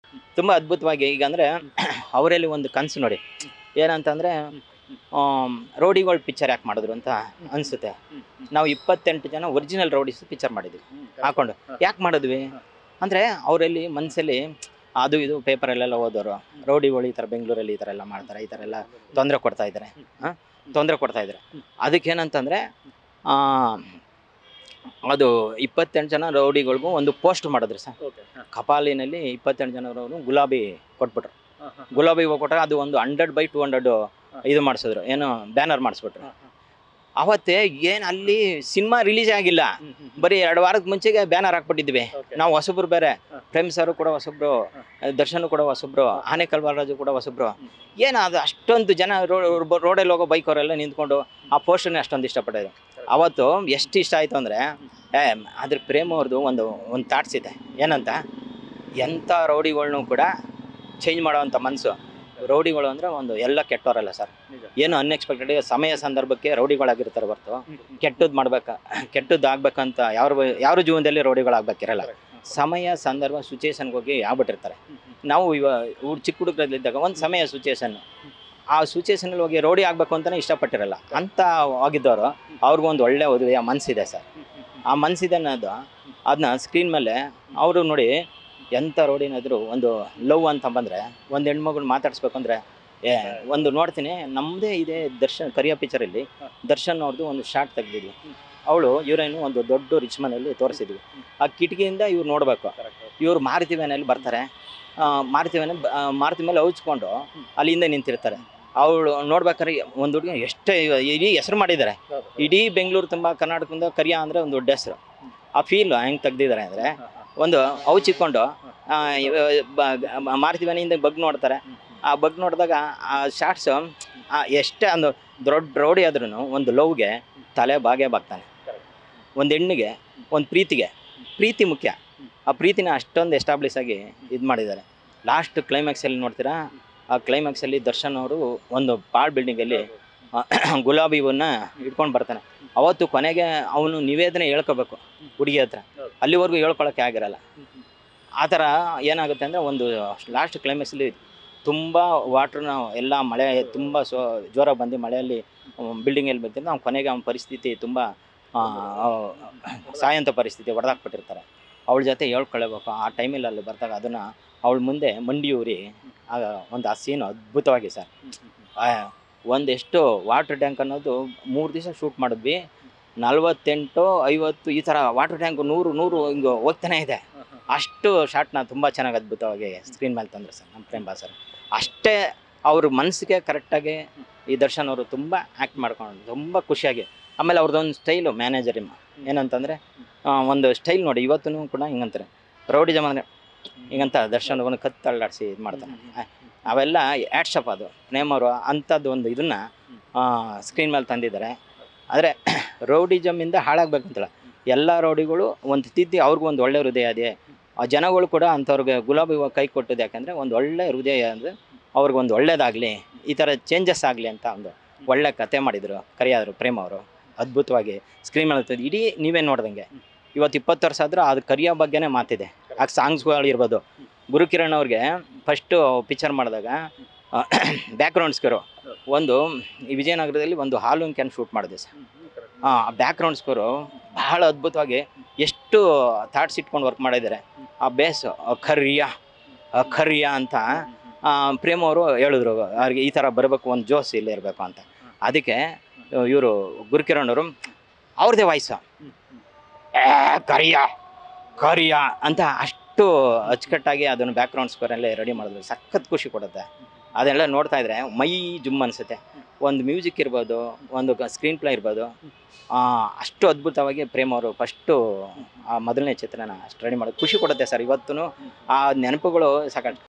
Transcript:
ತುಂಬ ಅದ್ಭುತವಾಗಿ ಈಗ ಅಂದರೆ ಅವರಲ್ಲಿ ಒಂದು ಕನಸು ನೋಡಿ ಏನಂತಂದರೆ ರೌಡಿಗಳು ಪಿಕ್ಚರ್ ಯಾಕೆ ಮಾಡಿದ್ರು ಅಂತ ಅನಿಸುತ್ತೆ ನಾವು ಇಪ್ಪತ್ತೆಂಟು ಜನ ಒರಿಜಿನಲ್ ರೌಡೀಸ್ ಪಿಕ್ಚರ್ ಮಾಡಿದ್ವಿ ಹಾಕೊಂಡು ಯಾಕೆ ಮಾಡಿದ್ವಿ ಅಂದರೆ ಅವರಲ್ಲಿ ಮನಸ್ಸಲ್ಲಿ ಅದು ಇದು ಪೇಪರಲ್ಲೆಲ್ಲ ಓದೋರು ರೌಡಿಗಳು ಈ ಥರ ಬೆಂಗಳೂರಲ್ಲಿ ಈ ಥರ ಎಲ್ಲ ಮಾಡ್ತಾರೆ ಈ ಥರ ಎಲ್ಲ ತೊಂದರೆ ಕೊಡ್ತಾ ಇದ್ದಾರೆ ಹಾಂ ತೊಂದರೆ ಕೊಡ್ತಾ ಇದ್ದಾರೆ ಅದಕ್ಕೇನಂತಂದರೆ ಅದು ಇಪ್ಪತ್ತೆಂಟು ಜನ ರೌಡಿಗಳಿಗೂ ಒಂದು ಪೋಸ್ಟ್ ಮಾಡಿದ್ರು ಸರ್ ಕಪಾಲಿನಲ್ಲಿ ಇಪ್ಪತ್ತೆಂಟು ಜನರವರು ಗುಲಾಬಿ ಕೊಟ್ಬಿಟ್ರು ಗುಲಾಬಿ ಹೂವು ಕೊಟ್ಟಾಗ ಅದು ಒಂದು ಹಂಡ್ರೆಡ್ ಬೈ ಟು ಹಂಡ್ರೆಡ್ ಇದು ಮಾಡಿಸಿದ್ರು ಏನು ಬ್ಯಾನರ್ ಮಾಡಿಸ್ಬಿಟ್ರು ಅವತ್ತೇ ಏನು ಅಲ್ಲಿ ಸಿನಿಮಾ ರಿಲೀಸ್ ಆಗಿಲ್ಲ ಬರೀ ಎರಡು ವಾರದ ಮುಂಚೆಗೆ ಬ್ಯಾನರ್ ಹಾಕ್ಬಿಟ್ಟಿದ್ವಿ ನಾವು ಹೊಸಬ್ರು ಬೇರೆ ಪ್ರೇಮ್ ಸರ್ ಕೂಡ ಹೊಸಬ್ರು ದರ್ಶನ್ ಕೂಡ ಹೊಸಬ್ರು ಆನೇಕಲ್ ಬಾಲರಾಜು ಕೂಡ ಹೊಸಬ್ರು ಏನು ಅದು ಅಷ್ಟೊಂದು ಜನ ರೋಡಲ್ಲಿ ಹೋಗೋ ಬೈಕ್ ಅವರೆಲ್ಲ ನಿಂತ್ಕೊಂಡು ಆ ಪೋಸ್ಟರ್ನೇ ಅಷ್ಟೊಂದು ಇಷ್ಟಪಟ್ಟಿದ್ರು ಅವತ್ತು ಎಷ್ಟು ಇಷ್ಟ ಆಯಿತು ಅಂದರೆ ಏ ಅದ್ರ ಪ್ರೇಮ್ ಅವ್ರದ್ದು ಒಂದು ಒಂದು ಥಾಟ್ಸ್ ಇದೆ ಏನಂತ ಎಂಥ ರೌಡಿಗಳ್ನೂ ಕೂಡ ಚೇಂಜ್ ಮಾಡೋವಂಥ ಮನಸ್ಸು ರೌಡಿಗಳು ಅಂದರೆ ಒಂದು ಎಲ್ಲ ಕೆಟ್ಟವರಲ್ಲ ಸರ್ ಏನು ಅನ್ಎಕ್ಸ್ಪೆಕ್ಟೆಡ್ ಸಮಯ ಸಂದರ್ಭಕ್ಕೆ ರೌಡಿಗಳಾಗಿರ್ತಾರೆ ಹೊರ್ತು ಕೆಟ್ಟದ್ದು ಮಾಡ್ಬೇಕ ಕೆಟ್ಟದ್ದು ಆಗ್ಬೇಕಂತ ಯಾರು ಯಾರ ಜೀವನದಲ್ಲಿ ರೌಡಿಗಳಾಗ್ಬೇಕಿರಲ್ಲ ಸಮಯ ಸಂದರ್ಭ ಸಿಚುಯೇಷನ್ಗೆ ಹೋಗಿ ಆಗ್ಬಿಟ್ಟಿರ್ತಾರೆ ನಾವು ಇವ ಹುಡ್ ಚಿಕ್ಕ ಹುಡುಗರಲ್ಲಿದ್ದಾಗ ಒಂದು ಸಮಯ ಸಿಚುಯೇಷನ್ ಆ ಸಿಚುಯೇಷನಲ್ಲಿ ಹೋಗಿ ರೌಡಿ ಆಗಬೇಕು ಅಂತಲೇ ಇಷ್ಟಪಟ್ಟಿರಲ್ಲ ಅಂತ ಆಗಿದ್ದವರು ಅವ್ರಿಗೊಂದು ಒಳ್ಳೆ ಒದೆಯ ಮನಸ್ಸಿದೆ ಸರ್ ಆ ಮನಸ್ಸಿದೆ ಅನ್ನೋದು ಅದನ್ನ ಸ್ಕ್ರೀನ್ ಮೇಲೆ ಅವರು ನೋಡಿ ಎಂಥ ರೋಡಿನಾದರೂ ಒಂದು ಲವ್ ಅಂತ ಬಂದರೆ ಒಂದು ಹೆಣ್ಮಗಳು ಮಾತಾಡಿಸ್ಬೇಕಂದ್ರೆ ಏ ಒಂದು ನೋಡ್ತೀನಿ ನಮ್ಮದೇ ಇದೆ ದರ್ಶನ್ ಕರಿಯ ಪಿಕ್ಚರಲ್ಲಿ ದರ್ಶನ್ ಅವ್ರದ್ದು ಒಂದು ಶಾರ್ಟ್ ತೆಗ್ದಿದ್ವಿ ಅವಳು ಹೀರೋಯಿನು ಒಂದು ದೊಡ್ಡ ರಿಚ್ ಮನೆಯಲ್ಲಿ ತೋರಿಸಿದ್ವಿ ಆ ಕಿಟಕಿಯಿಂದ ಇವ್ರು ನೋಡಬೇಕು ಇವ್ರು ಮಾರುತಿ ವ್ಯಾನಲ್ಲಿ ಬರ್ತಾರೆ ಆ, ಮಾರುತಿ ವ್ಯಾನ ಮಾರುತಿ ಮೇಲೆ ಹೌಚ್ಕೊಂಡು ಅಲ್ಲಿಂದ ನಿಂತಿರ್ತಾರೆ ಅವಳು ನೋಡ್ಬೇಕಾದ್ರೆ ಒಂದು ಹುಡುಗಿ ಎಷ್ಟೇ ಇಡೀ ಹೆಸರು ಮಾಡಿದ್ದಾರೆ ಇಡೀ ಬೆಂಗಳೂರು ತುಂಬ ಕರ್ನಾಟಕದಿಂದ ಕರಿಯ ಅಂದರೆ ಒಂದು ದೊಡ್ಡ ಹೆಸರು ಆ ಫೀಲ್ ಹೆಂಗೆ ತೆಗ್ದಿದ್ದಾರೆ ಅಂದರೆ ಒಂದು ಔಚಿಕೊಂಡು ಮಾರುತಿ ಮನೆಯಿಂದ ಬಗ್ ನೋಡ್ತಾರೆ ಆ ಬಗ್ ನೋಡಿದಾಗ ಆ ಶಾರ್ಟ್ಸು ಎಷ್ಟೇ ಒಂದು ದೊಡ್ಡ ರೌಡಿ ಆದ್ರೂ ಒಂದು ಲವ್ಗೆ ತಲೆ ಬಾಗೇ ಬಾಗ್ತಾನೆ ಒಂದು ಹೆಣ್ಣಿಗೆ ಒಂದು ಪ್ರೀತಿಗೆ ಪ್ರೀತಿ ಮುಖ್ಯ ಆ ಪ್ರೀತಿನ ಅಷ್ಟೊಂದು ಎಸ್ಟಾಬ್ಲಿಷ್ ಆಗಿ ಇದು ಮಾಡಿದ್ದಾರೆ ಲಾಸ್ಟ್ ಕ್ಲೈಮ್ಯಾಕ್ಸಲ್ಲಿ ನೋಡ್ತೀರಾ ಆ ಕ್ಲೈಮ್ಯಾಕ್ಸಲ್ಲಿ ದರ್ಶನ್ ಅವರು ಒಂದು ಪಾಳ್ ಬಿಲ್ಡಿಂಗಲ್ಲಿ ಗುಲಾಬಿ ಹೂವನ್ನ ಇಟ್ಕೊಂಡು ಬರ್ತಾನೆ ಅವತ್ತು ಕೊನೆಗೆ ಅವನು ನಿವೇದನೆ ಹೇಳ್ಕೋಬೇಕು ಹುಡುಗಿ ಹತ್ರ ಅಲ್ಲಿವರೆಗೂ ಹೇಳ್ಕೊಳಕ್ಕೆ ಆಗಿರಲ್ಲ ಆ ಥರ ಏನಾಗುತ್ತೆ ಅಂದರೆ ಒಂದು ಲಾಸ್ಟ್ ಕ್ಲೈಮ್ಯಾಕ್ಸಲ್ಲಿ ತುಂಬ ವಾಟ್ರನ್ನ ಎಲ್ಲ ಮಳೆ ತುಂಬ ಸೊ ಜೋರ ಬಂದು ಮಳೆಯಲ್ಲಿ ಬಿಲ್ಡಿಂಗಲ್ಲಿ ಬರ್ತಿದ್ರೆ ನಾವು ಕೊನೆಗೆ ಅವನ ಪರಿಸ್ಥಿತಿ ತುಂಬ ಆ, ಆ, ಸಾಯಂತ ಪರಿಸ್ಥಿತಿ ಹೊಡೆದಾಕ್ಬಿಟ್ಟಿರ್ತಾರೆ ಅವಳ ಜೊತೆ ಹೇಳ್ಕೊಳ್ಳೇಬೇಕು ಆ ಟೈಮಲ್ಲಿ ಅಲ್ಲಿ ಬರ್ದಾಗ ಅದನ್ನು ಅವಳ ಮುಂದೆ ಮಂಡಿಯೂರಿ ಆಗ ಒಂದು ಆ ಸೀನು ಅದ್ಭುತವಾಗಿ ಸರ್ ಒಂದೆಷ್ಟು ವಾಟರ್ ಟ್ಯಾಂಕ್ ಅನ್ನೋದು ಮೂರು ದಿವಸ ಶೂಟ್ ಮಾಡಿದ್ವಿ ನಲ್ವತ್ತೆಂಟು ಐವತ್ತು ಈ ಥರ ವಾಟರ್ ಟ್ಯಾಂಕ್ ನೂರು ನೂರು ಹಿಂಗೆ ಹೋಗ್ತಾನೆ ಇದೆ ಅಷ್ಟು ಶಾಟ್ನ ತುಂಬ ಚೆನ್ನಾಗಿ ಅದ್ಭುತವಾಗಿ ಸ್ಕ್ರೀನ್ ಮೇಲೆ ತಂದರು ಸರ್ ನಮ್ಮ ಪ್ರೇಮ್ ಸರ್ ಅಷ್ಟೇ ಅವ್ರ ಮನಸ್ಸಿಗೆ ಕರೆಕ್ಟಾಗಿ ಈ ದರ್ಶನ್ ಅವರು ತುಂಬ ಆ್ಯಕ್ಟ್ ಮಾಡ್ಕೊಂಡು ತುಂಬ ಖುಷಿಯಾಗಿ ಆಮೇಲೆ ಅವ್ರದ್ದೊಂದು ಸ್ಟೈಲು ಮ್ಯಾನೇಜರ್ ಏನಂತಂದರೆ ಒಂದು ಸ್ಟೈಲ್ ನೋಡಿ ಇವತ್ತೂ ಕೂಡ ಹಿಂಗಂತಾರೆ ರೌಡಿ ಜಮಾನೆ ಹಿಂಗಂತ ದರ್ಶನ್ ಒಂದು ಕತ್ತು ಅಳ್ಳಾಡಿಸಿ ಇದು ಮಾಡ್ತಾನೆ ಆ, ಅವೆಲ್ಲ ಆ್ಯಡ್ಶಪ್ ಅದು ಪ್ರೇಮ್ ಅವರು ಅಂಥದ್ದು ಒಂದು ಇದನ್ನು ಸ್ಕ್ರೀನ್ ಮೇಲೆ ತಂದಿದ್ದಾರೆ ಆದರೆ ರೌಡಿಜಮ್ಮಿಂದ ಹಾಳಾಗಬೇಕಂತಲ್ಲ ಎಲ್ಲ ರೌಡಿಗಳು ಒಂದು ತಿದ್ದಿ ಅವ್ರಿಗೂ ಒಂದು ಒಳ್ಳೆ ಹೃದಯ ಇದೆ ಆ ಜನಗಳು ಕೂಡ ಅಂಥವ್ರಿಗೆ ಗುಲಾಬಿ ಹೂವು ಕೈ ಕೊಟ್ಟಿದ್ದು ಯಾಕಂದರೆ ಒಂದು ಒಳ್ಳೆ ಹೃದಯ ಅಂದರೆ ಅವ್ರಿಗೊಂದು ಒಳ್ಳೇದಾಗಲಿ ಈ ಥರ ಚೇಂಜಸ್ ಆಗಲಿ ಅಂತ ಒಂದು ಒಳ್ಳೆ ಕತೆ ಮಾಡಿದರು ಕರಿಯಾದರು ಪ್ರೇಮ್ ಅವರು ಅದ್ಭುತವಾಗಿ ಸ್ಕ್ರೀನ್ ಮೇಲೆ ತಂದು ಇಡೀ ನೀವೇ ನೋಡ್ದಂಗೆ ಇವತ್ತು ಇಪ್ಪತ್ತು ವರ್ಷ ಆದರೂ ಅದು ಕರಿಯೋ ಬಗ್ಗೆನೇ ಮಾತಿದೆ ಆ ಸಾಂಗ್ಸ್ಗಳು ಇರ್ಬೋದು ಗುರುಕಿರಣ್ ಅವ್ರಿಗೆ ಫಸ್ಟು ಪಿಕ್ಚರ್ ಮಾಡಿದಾಗ ಬ್ಯಾಕ್ಗ್ರೌಂಡ್ ಸ್ಕೋರು ಒಂದು ಈ ವಿಜಯನಗರದಲ್ಲಿ ಒಂದು ಹಾಲು ಕ್ಯಾನ್ ಶೂಟ್ ಮಾಡಿದೆ ಸರ್ ಆ ಬ್ಯಾಕ್ಗ್ರೌಂಡ್ ಸ್ಕೋರು ಬಹಳ ಅದ್ಭುತವಾಗಿ ಎಷ್ಟು ಥಾಟ್ಸ್ ಇಟ್ಕೊಂಡು ವರ್ಕ್ ಮಾಡಿದ್ದಾರೆ ಆ ಬೇಸ್ ಖರ್ಯ ಖರ್ಯ ಅಂತ ಆ, ಪ್ರೇಮ್ ಅವರು ಹೇಳಿದ್ರು ಅವ್ರಿಗೆ ಈ ಥರ ಬರಬೇಕು ಒಂದು ಜೋಸ್ ಇಲ್ಲೇ ಇರಬೇಕು ಅಂತ ಅದಕ್ಕೆ ಇವರು ಗುರುಕಿರಣ್ ಅವರು ಅವ್ರದ್ದೇ ವಾಯ್ಸು ಏ ಕರಿಯ ಕರಿಯ ಅಂತ ಅಷ್ಟು ಅಚ್ಚುಕಟ್ಟಾಗಿ ಅದನ್ನು ಬ್ಯಾಕ್ಗ್ರೌಂಡ್ ಸ್ಕೋರಲ್ಲೇ ರೆಡಿ ಮಾಡಿದ್ರು ಸಖತ್ ಖುಷಿ ಕೊಡುತ್ತೆ ಅದೆಲ್ಲ ನೋಡ್ತಾ ಇದ್ರೆ ಮೈ ಜುಮ್ ಅನಿಸುತ್ತೆ ಒಂದು ಮ್ಯೂಸಿಕ್ ಇರ್ಬೋದು ಒಂದು ಸ್ಕ್ರೀನ್ ಪ್ಲೇ ಇರ್ಬೋದು ಆ, ಅಷ್ಟು ಅದ್ಭುತವಾಗಿ ಪ್ರೇಮ್ ಅವರು ಫಸ್ಟು ಆ ಮೊದಲನೇ ಚಿತ್ರನ ಅಷ್ಟು ರೆಡಿ ಮಾಡೋದು ಖುಷಿ ಕೊಡುತ್ತೆ ಸರ್ ಇವತ್ತೂ ಆ ನೆನಪುಗಳು ಸಾಕಷ್ಟು